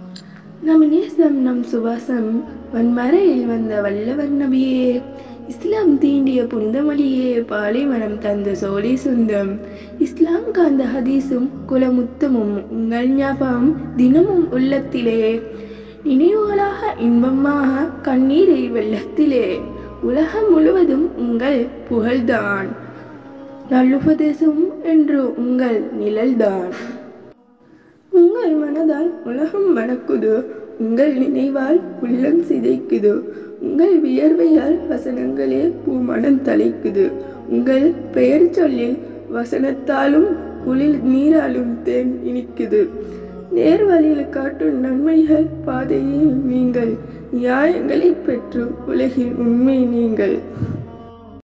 நம் நேசம் நம் சுவாசம் வன்மறையில் வந்த வல்லவர் நபியே இஸ்லாம் தீண்டிய புனிதமொழியே பாலைவனம் தந்த சோலை சொந்தம் இஸ்லாம் காந்த ஹதீஸும் குலமுத்தமும் உங்கள் ஞாபகம் தினமும் உள்ளத்திலே நினைவுகளாக இன்பமாக கண்ணீரை வெள்ளத்திலே உலகம் முழுவதும் உங்கள் புகழ்தான் நல்லுபதேசம் என்று உங்கள் நிழல்தான் உங்கள் மனதால் உலகம் வணக்குது உங்கள் நினைவால் உள்ளம் சிதைக்குது உங்கள் வியர்வையால் வசனங்களே பூமணம் தலைக்குது உங்கள் பெயர் சொல்லில் வசனத்தாலும் குளிர் நீராலும் தேன் இனிக்குது நேர் வழியில் காட்டும் நன்மைகள் பாதையில் நீங்கள் நியாயங்களை பெற்று உலகில் உண்மை நீங்கள்